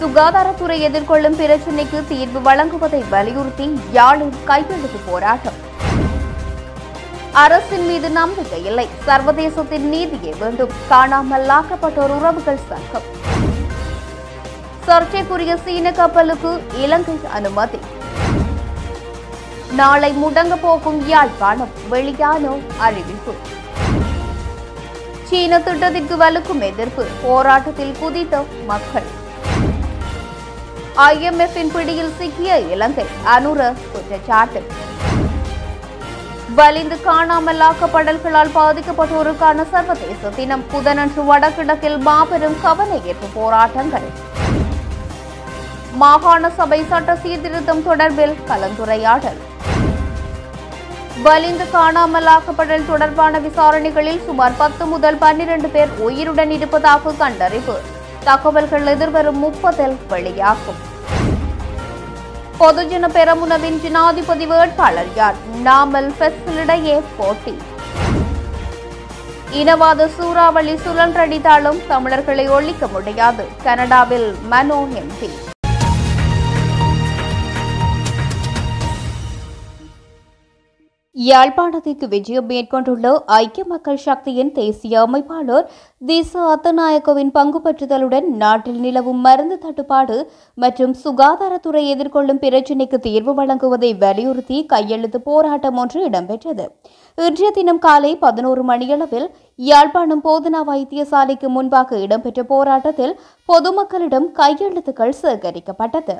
சுகாதாரத்துறை எதிர்கொள்ளும் பிரச்சினைக்கு தீர்வு வழங்குவதை வலியுறுத்தி யாழில் கையெழுத்து போராட்டம் அரசின் மீது நம்பிக்கை இல்லை சர்வதேசத்தின் நீதியே வேண்டும் காணாமல் ஆக்கப்பட்டோர் உறவுகள் சங்கம் சர்ச்சைக்குரிய சீன கப்பலுக்கு இலங்கை அனுமதி நாளை முடங்க போகும் யாழ்ப்பாணம் வெளியான அறிவிப்பு சீன திட்டத்திற்கு வலுக்கும் எதிர்ப்பு போராட்டத்தில் குதித்த மக்கள் ஐஎம்எஃப்பின் பிடியில் சிக்கிய இலங்கை அனுர குற்றச்சாட்டு வலிந்து காணாமல் ஆக்கப்படல்களால் பாதிக்கப்பட்டோருக்கான சர்வதேச தினம் புதனன்று வடகிழக்கில் மாபெரும் கவன ஈர்ப்பு போராட்டங்கள் மாகாண சபை சட்ட சீர்திருத்தம் தொடர்பில் கலந்துரையாடல் வலிந்து காணாமல் ஆக்கப்படல் தொடர்பான விசாரணைகளில் சுமார் பத்து முதல் பன்னிரண்டு பேர் உயிருடன் இருப்பதாக கண்டறிவு தகவல்கள் எதிர்வரும் முப்பதில் வெளியாகும் பொதுஜன பெரமுனவின் ஜனாதிபதி வேட்பாளர் யார் நாமல் ஃபெஸ்டிடையே போட்டி இனவாத சூறாவளி சுழன்றடித்தாலும் தமிழர்களை ஒழிக்க முடியாது கனடாவில் மனோ எம்பி யாழ்ப்பாணத்திற்கு விஜயம் மேற்கொண்டுள்ள ஐக்கிய மக்கள் சக்தியின் தேசிய அமைப்பாளர் திச அத்தநாயக்கவின் பங்கு பற்றுதலுடன் நாட்டில் நிலவும் மருந்து தட்டுப்பாடு மற்றும் சுகாதாரத்துறை எதிர்கொள்ளும் பிரச்சினைக்கு தீர்வு வழங்குவதை வலியுறுத்தி கையெழுத்து போராட்டம் ஒன்று இடம்பெற்றது இன்றைய தினம் காலை பதினோரு மணியளவில் யாழ்ப்பாணம் போதனா வைத்தியசாலைக்கு முன்பாக இடம்பெற்ற போராட்டத்தில் பொதுமக்களிடம் கையெழுத்துக்கள் சேகரிக்கப்பட்டது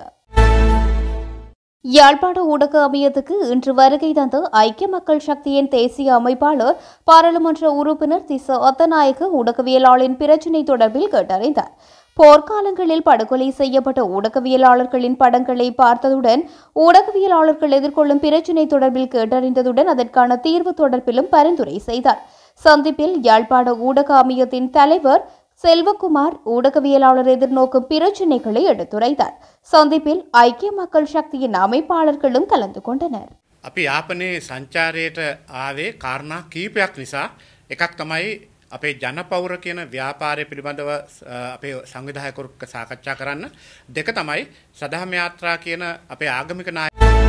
யாழ்ப்பாண ஊடக அமையத்துக்கு இன்று வருகை தந்த ஐக்கிய மக்கள் சக்தியின் தேசிய அமைப்பாளர் பாராளுமன்ற உறுப்பினர் திச அத்தநாயக்க ஊடகவியலாளரின் பிரச்சினை தொடர்பில் கேட்டறிந்தார் போர்க்காலங்களில் படுகொலை செய்யப்பட்ட ஊடகவியலாளர்களின் படங்களை பார்த்ததுடன் ஊடகவியலாளர்கள் எதிர்கொள்ளும் பிரச்சினை தொடர்பில் கேட்டறிந்ததுடன் அதற்கான தீர்வு தொடர்பிலும் பரிந்துரை செய்தார் சந்திப்பில் யாழ்ப்பாண ஊடக அமையத்தின் தலைவர் செல்வகுமார் ஊடகவியலாளர் எதிர்நோக்கும் பிரச்சினைகளை எடுத்துரைத்தார் சந்திப்பில் ஐக்கிய மக்கள் சக்தியின் அமைப்பாளர்களும் கலந்து கொண்டனர் අපි යාපනයේ සංචාරයට ආවේ කාරණා කීපයක් නිසා එකක් තමයි අපේ ජනපෞර කියන ව්‍යාපාරය පිළිබඳව අ, අපේ සංවිධායකරුක්ක සාකච්ඡා කරන්න දෙක තමයි සදහම යාත්‍රා කියන අපේ ආගමික නාය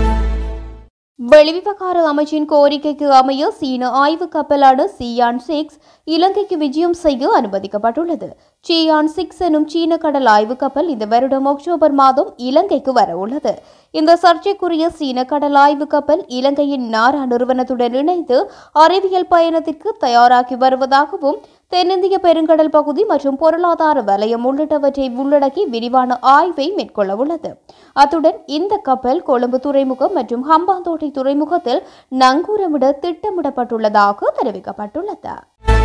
வெளிவிவகார அமைச்சின் கோரிக்கைக்கு அமைய சீன ஆய்வு கப்பலான சியான் சிக்ஸ் இலங்கைக்கு விஜயம் செய்ய அனுமதிக்கப்பட்டுள்ளது சியான் சிக்ஸ் எனும் சீன கடல் ஆய்வு கப்பல் இந்த வருடம் அக்டோபர் மாதம் இலங்கைக்கு வர உள்ளது இந்த சர்ச்சைக்குரிய சீன கடல் ஆய்வு கப்பல் இலங்கையின் நாரா நிறுவனத்துடன் இணைந்து அறிவியல் பயணத்திற்கு தயாராகி வருவதாகவும் தென்னிந்திய பெருங்கடல் பகுதி மற்றும் பொருளாதார வலயம் உள்ளிட்டவற்றை உள்ளடக்கி விரிவான ஆய்வை மேற்கொள்ள உள்ளது அத்துடன் இந்த கப்பல் கொழும்பு துறைமுகம் மற்றும் ஹம்பாந்தோட்டை துறைமுகத்தில் நங்கூரமிட திட்டமிடப்பட்டுள்ளதாக தெரிவிக்கப்பட்டுள்ளது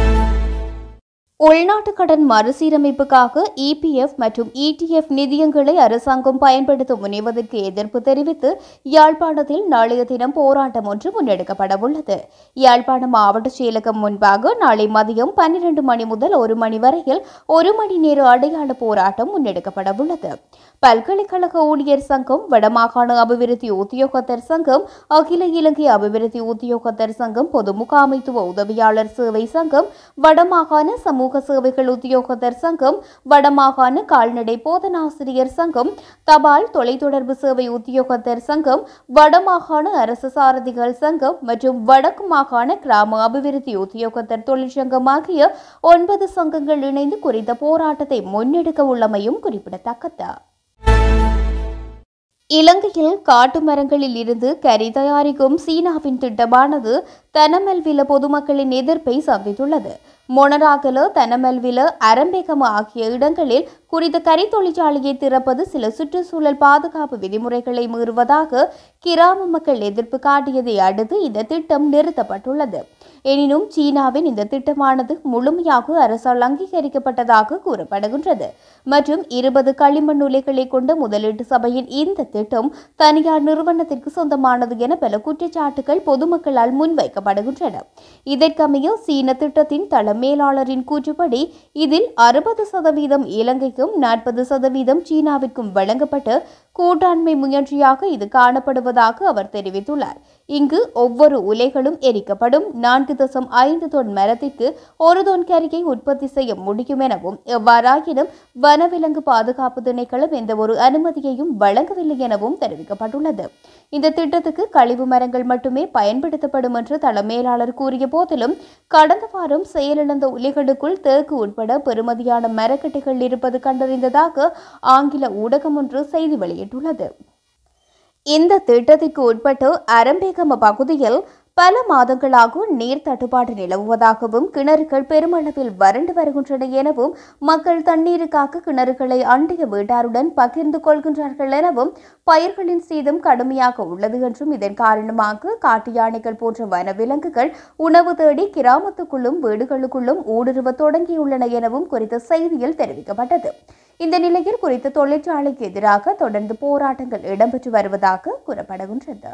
உள்நாட்டு கடன் மறுசீரமைப்புக்காக இபிஎஃப் மற்றும் இடிஎஃப் நிதியங்களை அரசாங்கம் பயன்படுத்த முனைவதற்கு எதிர்ப்பு தெரிவித்து யாழ்ப்பாணத்தில் நாளைய தினம் போராட்டம் ஒன்று முன்னெடுக்கப்பட உள்ளது யாழ்ப்பாணம் மாவட்ட செயலகம் முன்பாக நாளை மதியம் பன்னிரண்டு மணி முதல் ஒரு மணி வரையில் ஒரு மணி நேர அடையாள போராட்டம் முன்னெடுக்கப்பட உள்ளது பல்கலைக்கழக ஊழியர் சங்கம் வடமாகாண அபிவிருத்தி உத்தியோகத்தர் சங்கம் அகில இலங்கை அபிவிருத்தி உத்தியோகத்தர் சங்கம் பொது முகாமைத்துவ உதவியாளர் சேவை சங்கம் வடமாகாண சமூக சேவைகள் உத்தியோகத்தர் சங்கம் வடமாகாண கால்நடை போதனாசிரியர் சங்கம் தபால் தொலைத்தொடர்பு சேவை உத்தியோகத்தர் சங்கம் வடமாகாண அரசு சாரதிகள் சங்கம் மற்றும் வடக்கு மாகாண கிராம அபிவிருத்தி உத்தியோகத்தர் தொழிற்சங்கம் ஆகிய ஒன்பது சங்கங்கள் இணைந்து குறித்த போராட்டத்தை முன்னெடுக்க உள்ளமையும் குறிப்பிடத்தக்கது இலங்கையில் காட்டு மரங்களில் இருந்து கரி தயாரிக்கும் சீனாவின் திட்டமானது தனமெல்வில பொதுமக்களின் எதிர்ப்பை சந்தித்துள்ளது மொனராகல தனமெல்வில அரம்பேகம் ஆகிய இடங்களில் குறித்த கரி தொழிற்சாலையை திறப்பது சில சுற்றுச்சூழல் பாதுகாப்பு விதிமுறைகளை மீறுவதாக கிராம மக்கள் எதிர்ப்பு காட்டியதை அடுத்து இந்த திட்டம் நிறுத்தப்பட்டுள்ளது எனினும் சீனாவின் இந்த திட்டமானது முழுமையாக அரசால் அங்கீகரிக்கப்பட்டதாக கூறப்படுகின்றது மற்றும் இருபது களிமண் உலைகளை கொண்ட முதலீட்டு சபையின் இந்த திட்டம் தனியார் நிறுவனத்திற்கு சொந்தமானது என பல குற்றச்சாட்டுகள் பொதுமக்களால் முன்வைக்கப்படுகின்றன இதற்கமைய சீன திட்டத்தின் தள மேலாளரின் கூற்றுப்படி இதில் அறுபது சதவீதம் இலங்கைக்கும் நாற்பது சதவீதம் சீனாவிற்கும் வழங்கப்பட்ட கூட்டாண்மை முயற்சியாக இது காணப்படுவதாக அவர் தெரிவித்துள்ளார் இங்கு ஒவ்வொரு உலைகளும் எரிக்கப்படும் நான்கு தசம் ஐந்து தொன் மரத்திற்கு ஒரு தொன் கரியை உற்பத்தி செய்ய முடியும் எனவும் எவ்வாறாயினும் வனவிலங்கு பாதுகாப்பு திணைக்களம் எந்தவொரு அனுமதியையும் வழங்கவில்லை எனவும் தெரிவிக்கப்பட்டுள்ளது இந்த திட்டத்துக்கு கழிவு மரங்கள் மட்டுமே பயன்படுத்தப்படும் என்று தள மேலாளர் கூறிய போதிலும் கடந்த வாரம் செயலிழந்த உலைகளுக்குள் தேக்கு உட்பட பெறுமதியான மரக்கட்டைகள் இருப்பது கண்டறிந்ததாக ஆங்கில ஊடகம் ஒன்று செய்தி வெளியிட்டுள்ளது இந்த திட்டத்திற்கு உட்பட்டு அரம்பேகம பகுதியில் பல மாதங்களாக நீர் தட்டுப்பாடு நிலவுவதாகவும் கிணறுகள் பெருமளவில் வறண்டு வருகின்றன எனவும் மக்கள் தண்ணீருக்காக கிணறுகளை அண்டிய வீட்டாருடன் பகிர்ந்து கொள்கின்றார்கள் எனவும் பயிர்களின் சேதம் கடுமையாக உள்ளது என்றும் இதன் காரணமாக காட்டு யானைகள் போன்ற வனவிலங்குகள் உணவு தேடி கிராமத்துக்குள்ளும் வீடுகளுக்குள்ளும் ஊடுருவ தொடங்கியுள்ளன எனவும் குறித்த செய்தியில் தெரிவிக்கப்பட்டது இந்த நிலையில் குறித்த தொழிற்சாலைக்கு எதிராக தொடர்ந்து போராட்டங்கள் இடம்பெற்று வருவதாக கூறப்படுகின்றது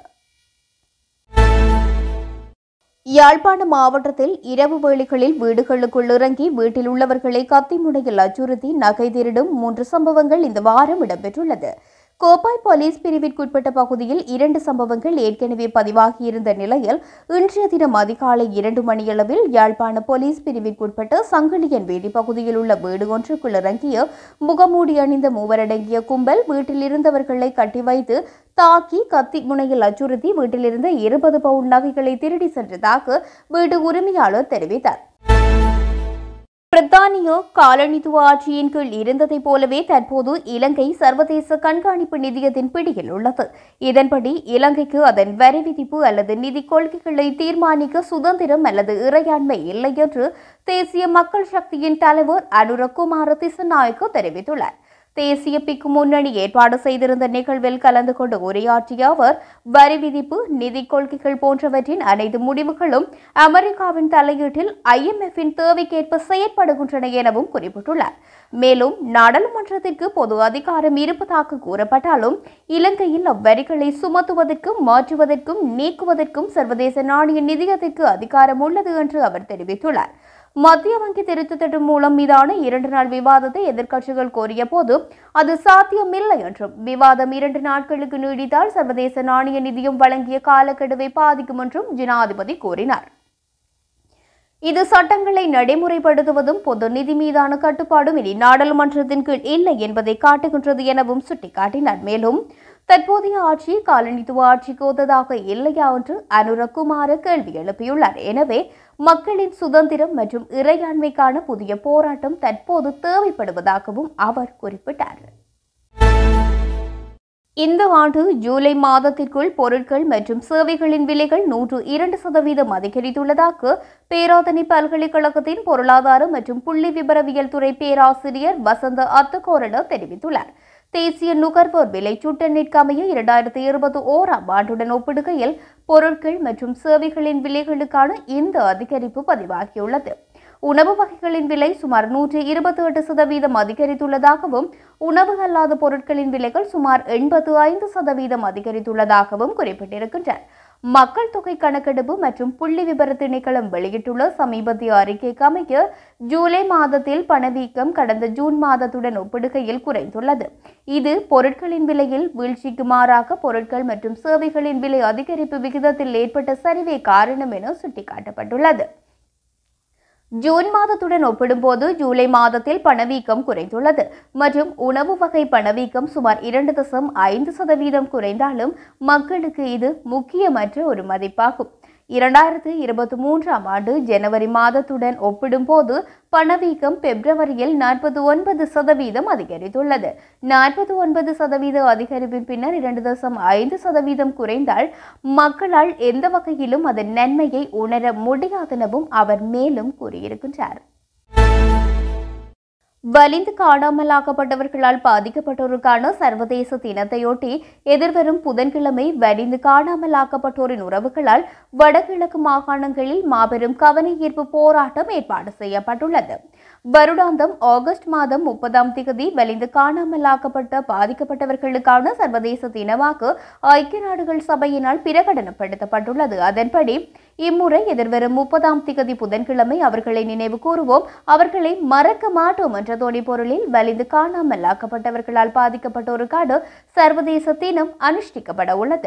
யாழ்ப்பாண மாவட்டத்தில் இரவு வேளைகளில் வீடுகளுக்குள் இறங்கி வீட்டில் உள்ளவர்களை கத்தி முனையில் அச்சுறுத்தி நகை திருடும் மூன்று சம்பவங்கள் இந்த வாரம் இடம்பெற்றுள்ளது கோப்பாய் போலீஸ் பிரிவிற்குட்பட்ட பகுதியில் இரண்டு சம்பவங்கள் ஏற்கனவே பதிவாகியிருந்த நிலையில் இன்றைய தினம் அதிகாலை இரண்டு மணியளவில் யாழ்ப்பாண போலீஸ் பிரிவிற்குட்பட்ட சங்கிலியன் வீதி பகுதியில் உள்ள வீடு ஒன்றுக்குள் இறங்கிய முகமூடி அணிந்த மூவரடங்கிய கும்பல் வீட்டில் இருந்தவர்களை கட்டி வைத்து தாக்கி கத்தி முனையில் அச்சுறுத்தி வீட்டிலிருந்த இருபது பவுண்ட் நகைகளை திருடி சென்றதாக வீடு உரிமையாளர் தெரிவித்தார் பிரித்தானிய காலனித்துவ ஆட்சியின் கீழ் இருந்ததைப் போலவே தற்போது இலங்கை சர்வதேச கண்காணிப்பு நிதியத்தின் பிடியில் உள்ளது இதன்படி இலங்கைக்கு அதன் வரி விதிப்பு அல்லது நிதி கொள்கைகளை தீர்மானிக்க சுதந்திரம் அல்லது இறையாண்மை இல்லை என்று தேசிய மக்கள் சக்தியின் தலைவர் அனுரகுமார திசநாயக்க தெரிவித்துள்ளார் தேசிய பிக்கு முன்னணி ஏற்பாடு செய்திருந்த நிகழ்வில் கலந்து கொண்டு உரையாற்றிய அவர் வரி விதிப்பு நிதி கொள்கைகள் போன்றவற்றின் அனைத்து முடிவுகளும் அமெரிக்காவின் தலையீட்டில் ஐஎம்எஃப்பின் தேவைக்கேற்ப செயற்படுகின்றன எனவும் குறிப்பிட்டுள்ளார் மேலும் நாடாளுமன்றத்திற்கு பொது அதிகாரம் இருப்பதாக கூறப்பட்டாலும் இலங்கையில் அவ்வரிகளை சுமத்துவதற்கும் மாற்றுவதற்கும் நீக்குவதற்கும் சர்வதேச நாணய நிதியத்திற்கு அதிகாரம் உள்ளது என்று அவர் தெரிவித்துள்ளார் மத்திய வங்கி திருத்த திட்டம் மூலம் மீதான இரண்டு நாள் விவாதத்தை எதிர்க்கட்சிகள் கோரிய போது அது சாத்தியமில்லை என்றும் விவாதம் இரண்டு நாட்களுக்கு நீடித்தால் சர்வதேச நாணய நிதியம் வழங்கிய காலக்கெடுவை பாதிக்கும் என்றும் ஜனாதிபதி கூறினார் இது சட்டங்களை நடைமுறைப்படுத்துவதும் பொது நிதி மீதான கட்டுப்பாடும் இனி நாடாளுமன்றத்தின் கீழ் இல்லை என்பதை காட்டுகின்றது எனவும் சுட்டிக்காட்டினார் மேலும் தற்போதைய ஆட்சி காலனித்துவ ஆட்சிக்கு ஒத்ததாக இல்லையா என்று அனுரகுமார கேள்வி எழுப்பியுள்ளார் எனவே மக்களின் சுதந்திரம் மற்றும் இறையாண்மைக்கான புதிய போராட்டம் தற்போது தேவைப்படுவதாகவும் அவர் குறிப்பிட்டார் இந்த ஆண்டு ஜூலை மாதத்திற்குள் பொருட்கள் மற்றும் சேவைகளின் விலைகள் நூற்று இரண்டு சதவீதம் அதிகரித்துள்ளதாக பேராதனை பல்கலைக்கழகத்தின் பொருளாதார மற்றும் புள்ளி விபரவியல் துறை பேராசிரியர் வசந்த அத்துக்கோரட தெரிவித்துள்ளார் தேசிய நுகர்வோர் விலை சுட்டெண்ணிற்கமைய இரண்டாயிரத்தி இருபத்தி ஓராம் ஆண்டுடன் ஒப்பிடுகையில் பொருட்கள் மற்றும் சேவைகளின் விலைகளுக்கான இந்த அதிகரிப்பு பதிவாகியுள்ளது உணவு வகைகளின் விலை சுமார் நூற்றி இருபத்தி எட்டு சதவீதம் அதிகரித்துள்ளதாகவும் உணவு அல்லாத பொருட்களின் விலைகள் சுமார் எண்பத்து ஐந்து சதவீதம் அதிகரித்துள்ளதாகவும் குறிப்பிட்டிருக்கின்றனர் மக்கள் தொகை கணக்கெடுப்பு மற்றும் புள்ளி விபர திணைக்களம் வெளியிட்டுள்ள சமீபத்திய அறிக்கைக்கு அமைய ஜூலை மாதத்தில் பணவீக்கம் கடந்த ஜூன் மாதத்துடன் ஒப்பிடுகையில் குறைந்துள்ளது இது பொருட்களின் விலையில் வீழ்ச்சிக்கு மாறாக பொருட்கள் மற்றும் சேவைகளின் விலை அதிகரிப்பு விகிதத்தில் ஏற்பட்ட சரிவே காரணம் என சுட்டிக்காட்டப்பட்டுள்ளது ஜூன் மாதத்துடன் ஒப்பிடும்போது ஜூலை மாதத்தில் பணவீக்கம் குறைந்துள்ளது மற்றும் உணவு வகை பணவீக்கம் சுமார் இரண்டு தசம் ஐந்து சதவீதம் குறைந்தாலும் மக்களுக்கு இது முக்கியமற்ற ஒரு மதிப்பாகும் இரண்டாயிரத்து இருபத்தி மூன்றாம் ஆண்டு ஜனவரி மாதத்துடன் ஒப்பிடும்போது பணவீக்கம் பிப்ரவரியில் நாற்பத்தி ஒன்பது சதவீதம் அதிகரித்துள்ளது நாற்பத்தி ஒன்பது சதவீத அதிகரிப்பின் பின்னர் இரண்டு தசம் ஐந்து சதவீதம் குறைந்தால் மக்களால் எந்த வகையிலும் அதன் நன்மையை உணர முடியாதெனவும் அவர் மேலும் கூறியிருக்கின்றார் வலிந்து காணாமலாக்கப்பட்டவர்களால் பாதிக்கப்பட்டோருக்கான சர்வதேச தினத்தையொட்டி எதிர்வரும் புதன்கிழமை வலிந்து காணாமலாக்கப்பட்டோரின் உறவுகளால் வடகிழக்கு மாகாணங்களில் மாபெரும் கவனஈர்ப்பு போராட்டம் ஏற்பாடு செய்யப்பட்டுள்ளது வருடாந்தம் ஆகஸ்ட் மாதம் முப்பதாம் தேதி வலிந்து காணாமலாக்கப்பட்ட பாதிக்கப்பட்டவர்களுக்கான சர்வதேச தினமாக ஐக்கிய நாடுகள் சபையினால் பிரகடனப்படுத்தப்பட்டுள்ளது அதன்படி இம்முறை எதிர்வரும் முப்பதாம் திகதி புதன்கிழமை அவர்களை நினைவு கூறுவோம் அவர்களை மறக்க மாட்டோம் என்ற தொனி பொருளில் வலிந்து காணாமல் ஆக்கப்பட்டவர்களால் பாதிக்கப்பட்டோருக்கான சர்வதேச தினம் அனுஷ்டிக்கப்பட உள்ளது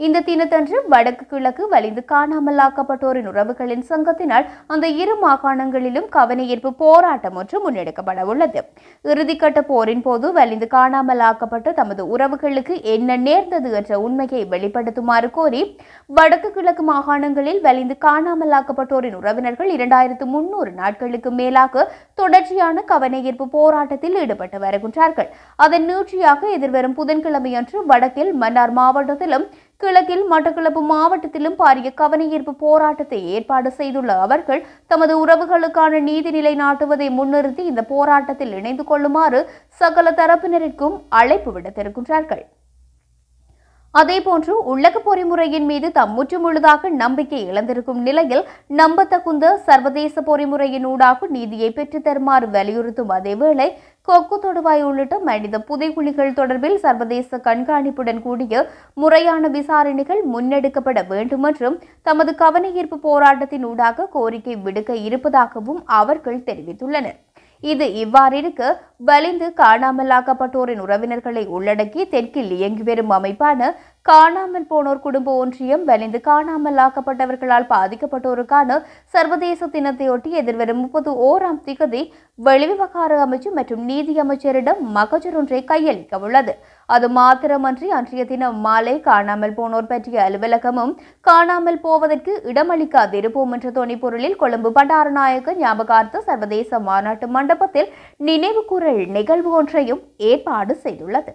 இந்த தினத்தன்று வடக்கு கிழக்கு வலிந்து காணாமலாக்கப்பட்டோரின் உறவுகளின் சங்கத்தினால் அந்த இரு மாகாணங்களிலும் கவனஈர்ப்பு போராட்டம் ஒன்று முன்னெடுக்கப்பட உள்ளது இறுதிக்கட்ட போரின் போது வலிந்து காணாமலாக்கப்பட்ட தமது உறவுகளுக்கு என்ன நேர்ந்தது என்ற உண்மையை வெளிப்படுத்துமாறு கோரி வடக்கு கிழக்கு மாகாணங்களில் வலிந்து காணாமலாக்கப்பட்டோரின் உறவினர்கள் இரண்டாயிரத்து முன்னூறு நாட்களுக்கு மேலாக தொடர்ச்சியான கவனஈர்ப்பு போராட்டத்தில் ஈடுபட்டு வருகின்றார்கள் அதன் நீட்சியாக எதிர்வரும் புதன்கிழமையன்று வடக்கில் மன்னார் மாவட்டத்திலும் கிழக்கில் மட்டக்களப்பு மாவட்டத்திலும் பாரிய கவனஈர்ப்பு போராட்டத்தை ஏற்பாடு செய்துள்ள அவர்கள் தமது உறவுகளுக்கான நீதி நிலைநாட்டுவதை முன்னிறுத்தி இந்த போராட்டத்தில் இணைந்து கொள்ளுமாறு சகல தரப்பினருக்கும் அழைப்பு விடுத்திருக்கின்றார்கள் அதேபோன்று உள்ளக பொறிமுறையின் மீது தாம் முற்றுமுழுதாக நம்பிக்கை இழந்திருக்கும் நிலையில் நம்பத்தகுந்த சர்வதேச பொறிமுறையின் ஊடாக நீதியை பெற்றுத் தருமாறு வலியுறுத்தும் அதேவேளை கொக்கு தொடுவாய் உள்ளிட்ட மனித புதைகுழிகள் தொடர்பில் சர்வதேச கண்காணிப்புடன் கூடிய முறையான விசாரணைகள் முன்னெடுக்கப்பட வேண்டும் என்றும் தமது கவனஈர்ப்பு போராட்டத்தின் ஊடாக கோரிக்கை விடுக்க இருப்பதாகவும் அவர்கள் தெரிவித்துள்ளனர் இது இவ்வாறிருக்க வலிந்து காணாமலாக்கப்பட்டோரின் உறவினர்களை உள்ளடக்கி தெற்கில் இயங்கி வரும் அமைப்பான காணாமல் போனோர் குடும்ப ஒன்றியம் வலிந்து காணாமலாக்கப்பட்டவர்களால் பாதிக்கப்பட்டோருக்கான சர்வதேச தினத்தையொட்டி எதிர்வரும் முப்பது ஓராம் திகதி வெளிவிவகார அமைச்சு மற்றும் நீதி அமைச்சரிடம் மகஜர் ஒன்றை கையளிக்க உள்ளது அது மாத்திரமன்றி அன்றைய தினம் மாலை காணாமல் போனோர் பற்றிய அலுவலகமும் காணாமல் போவதற்கு இடமளிக்காதிருப்போம் என்ற தொனிப்பொருளில் கொழும்பு பண்டாரநாயக்க ஞாபகார்த்த சர்வதேச மாநாட்டு மண்டபத்தில் நினைவுகூரல் நிகழ்வு ஒன்றையும் ஏற்பாடு செய்துள்ளது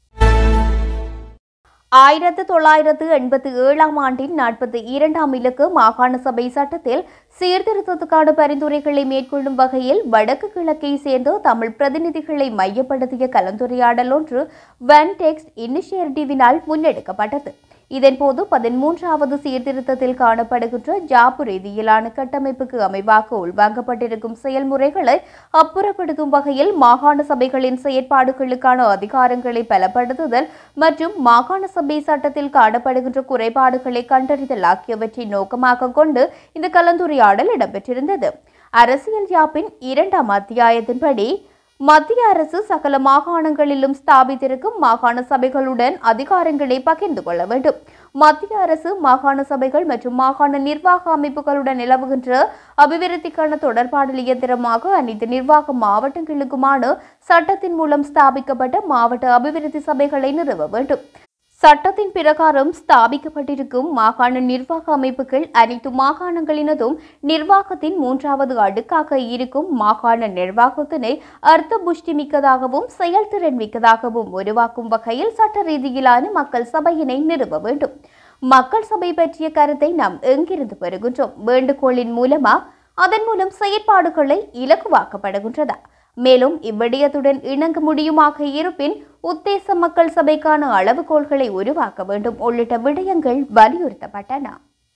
ஆயிரத்து தொள்ளாயிரத்து எண்பத்தி ஏழாம் ஆண்டின் நாற்பத்தி இரண்டாம் இலக்கு மாகாண சபை சட்டத்தில் சீர்திருத்தத்துக்கான பரிந்துரைகளை மேற்கொள்ளும் வகையில் வடக்கு கிழக்கை சேர்ந்த தமிழ் பிரதிநிதிகளை மையப்படுத்திய கலந்துரையாடல் ஒன்று வன் டெக்ஸ்ட் இனிஷியேட்டிவினால் முன்னெடுக்கப்பட்டது இதன்போது பதிமூன்றாவது சீர்திருத்தத்தில் காணப்படுகின்ற ஜாப்பு ரீதியிலான கட்டமைப்புக்கு அமைவாக உள்வாங்கப்பட்டிருக்கும் செயல்முறைகளை அப்புறப்படுத்தும் வகையில் மாகாண சபைகளின் செயற்பாடுகளுக்கான அதிகாரங்களை பலப்படுத்துதல் மற்றும் மாகாண சபை சட்டத்தில் காணப்படுகின்ற குறைபாடுகளை கண்டறிதல் ஆகியவற்றை நோக்கமாக கொண்டு இந்த கலந்துரையாடல் இடம்பெற்றிருந்தது அரசியல் யாப்பின் இரண்டாம் அத்தியாயத்தின்படி மத்திய அரசு சகல மாகாணங்களிலும் ஸ்தாபித்திருக்கும் மாகாண சபைகளுடன் அதிகாரங்களை பகிர்ந்து கொள்ள வேண்டும் மத்திய அரசு மாகாண சபைகள் மற்றும் மாகாண நிர்வாக அமைப்புகளுடன் நிலவுகின்ற அபிவிருத்திக்கான தொடர்பாடல் இயந்திரமாக அனைத்து நிர்வாக மாவட்டங்களுக்குமான சட்டத்தின் மூலம் ஸ்தாபிக்கப்பட்ட மாவட்ட அபிவிருத்தி சபைகளை நிறுவ வேண்டும் சட்டத்தின் பிரகாரம் ஸ்தாபிக்கப்பட்டிருக்கும் மாகாண நிர்வாக அமைப்புகள் அனைத்து மாகாணங்களினதும் நிர்வாகத்தின் மூன்றாவது அடுக்காக இருக்கும் மாகாண நிர்வாகத்தினை அர்த்த புஷ்டி மிக்கதாகவும் செயல்திறன் மிக்கதாகவும் உருவாக்கும் வகையில் சட்ட ரீதியிலான மக்கள் சபையினை நிறுவ வேண்டும் மக்கள் சபை பற்றிய கருத்தை நாம் எங்கிருந்து பெறுகின்றோம் வேண்டுகோளின் மூலமா அதன் மூலம் செயற்பாடுகளை இலகுவாக்கப்படுகின்றதா மேலும் இவ்விடயத்துடன் இணங்க முடியுமாக இருப்பின் உத்தேச மக்கள் சபைக்கான அளவுகோல்களை உருவாக்க வேண்டும் உள்ளிட்ட விடயங்கள் வலியுறுத்தப்பட்டன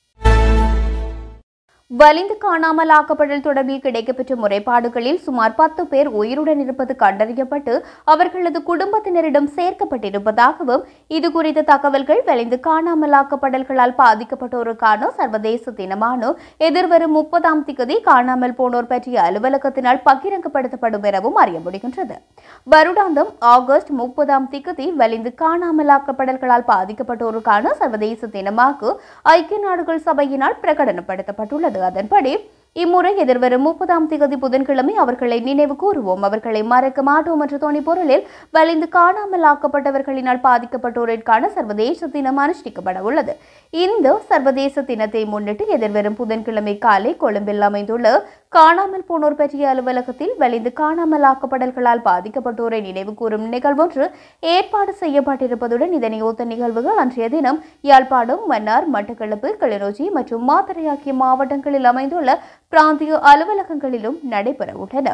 வலிந்து காணாமலாக்கப்படல் தொடர்பில் கிடைக்கப்பெற்ற முறைப்பாடுகளில் சுமார் பத்து பேர் உயிருடன் இருப்பது கண்டறியப்பட்டு அவர்களது குடும்பத்தினரிடம் சேர்க்கப்பட்டிருப்பதாகவும் இது குறித்த தகவல்கள் வலிந்து காணாமலாக்கப்படல்களால் பாதிக்கப்பட்டோருக்கான சர்வதேச தினமான எதிர்வரும் முப்பதாம் திகதி காணாமல் போனோர் பற்றிய அலுவலகத்தினால் பகிரங்கப்படுத்தப்படும் எனவும் அறிய முடிகின்றது வருடாந்தம் ஆகஸ்ட் முப்பதாம் திகதி வலிந்து காணாமலாக்கப்படல்களால் பாதிக்கப்பட்டோருக்கான சர்வதேச தினமாக ஐக்கிய நாடுகள் சபையினால் பிரகடனப்படுத்தப்பட்டுள்ளது அதன்படி இம்முறை எதிர்வரும் முப்பதாம் திகதி புதன்கிழமை அவர்களை நினைவு கூறுவோம் அவர்களை மறக்க மாட்டோம் என்ற தோணி பொருளில் வலிந்து காணாமல் ஆக்கப்பட்டவர்களினால் பாதிக்கப்பட்டோரிற்கான சர்வதேச தினம் அனுஷ்டிக்கப்பட உள்ளது இந்த சர்வதேச தினத்தை முன்னிட்டு எதிர்வரும் புதன்கிழமை காலை கொழும்பில் அமைந்துள்ள காணாமல் போனோர் பற்றிய அலுவலகத்தில் வலிந்து காணாமல் ஆக்கப்படல்களால் பாதிக்கப்பட்டோரை நினைவு கூறும் நிகழ்வொன்று ஏற்பாடு செய்யப்பட்டிருப்பதுடன் இதனை ஒத்த நிகழ்வுகள் அன்றைய தினம் யாழ்ப்பாணம் மன்னார் மட்டக்களப்பு கிளிநொச்சி மற்றும் மாத்தறை ஆகிய மாவட்டங்களில் அமைந்துள்ள பிராந்திய அலுவலகங்களிலும் நடைபெற உள்ளன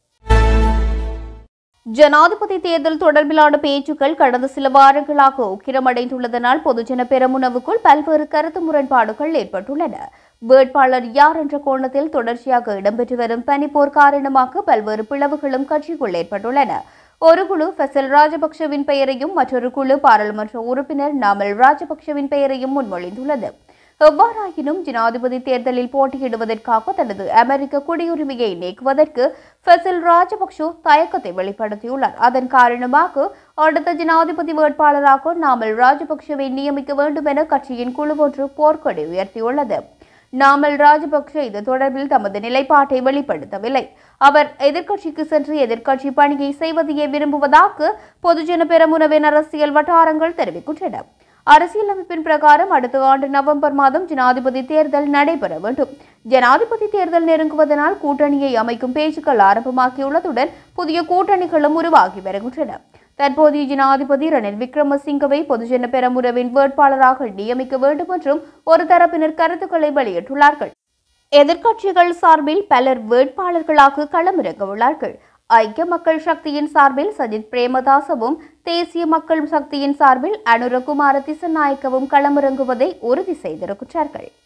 ஜனாதிபதி தேர்தல் தொடர்பிலான பேச்சுக்கள் கடந்த சில வாரங்களாக உக்கிரமடைந்துள்ளதனால் பொதுஜன பெரமுனவுக்குள் பல்வேறு கருத்து முரண்பாடுகள் ஏற்பட்டுள்ளன வேட்பாளர் யார் என்ற கோணத்தில் தொடர்ச்சியாக இடம்பெற்று வரும் பனிப்போர் காரணமாக பல்வேறு பிளவுகளும் கட்சிக்குள் ஏற்பட்டுள்ளன ஒரு குழு ஃபெசல் ராஜபக்ஷவின் பெயரையும் மற்றொரு குழு பாராளுமன்ற உறுப்பினர் நாமல் ராஜபக்ஷவின் பெயரையும் முன்மொழிந்துள்ளது எவ்வாறாயினும் ஜனாதிபதி தேர்தலில் போட்டியிடுவதற்காக தனது அமெரிக்க குடியுரிமையை நீக்குவதற்கு ஃபெசில் ராஜபக்ஷ தயக்கத்தை வெளிப்படுத்தியுள்ளார் அதன் காரணமாக அடுத்த ஜனாதிபதி வேட்பாளராக நாமல் ராஜபக்ஷவை நியமிக்க வேண்டும் என கட்சியின் குழு ஒன்று போர்க்கொடி உயர்த்தியுள்ளது நாமல் ராஜபக்ஷ இது தொடர்பில் தமது நிலைப்பாட்டை வெளிப்படுத்தவில்லை அவர் எதிர்க்கட்சிக்கு சென்று எதிர்க்கட்சி பணியை செய்வதையே விரும்புவதாக பொதுஜன பெரமுனவின் அரசியல் வட்டாரங்கள் தெரிவிக்கின்றன அரசியலமைப்பின் பிரகாரம் அடுத்த ஆண்டு நவம்பர் மாதம் ஜனாதிபதி தேர்தல் நடைபெற வேண்டும் ஜனாதிபதி தேர்தல் நெருங்குவதனால் கூட்டணியை அமைக்கும் பேச்சுக்கள் ஆரம்பமாகியுள்ளதுடன் புதிய கூட்டணிகளும் உருவாகி வருகின்றன தற்போதைய ஜனாதிபதி ரணில் விக்ரமசிங்கவை பொதுஜன பெரமுனவின் வேட்பாளராக நியமிக்க வேண்டும் என்றும் ஒரு தரப்பினர் கருத்துக்களை வெளியிட்டுள்ளார்கள் எதிர்க்கட்சிகள் சார்பில் பலர் வேட்பாளர்களாக களமிறங்க உள்ளார்கள் ஐக்கிய மக்கள் சக்தியின் சார்பில் சஜித் பிரேமதாசவும் தேசிய மக்கள் சக்தியின் சார்பில் அனுரகுமார திசநாயக்கவும் களமிறங்குவதை உறுதி செய்திருக்கிறார்கள்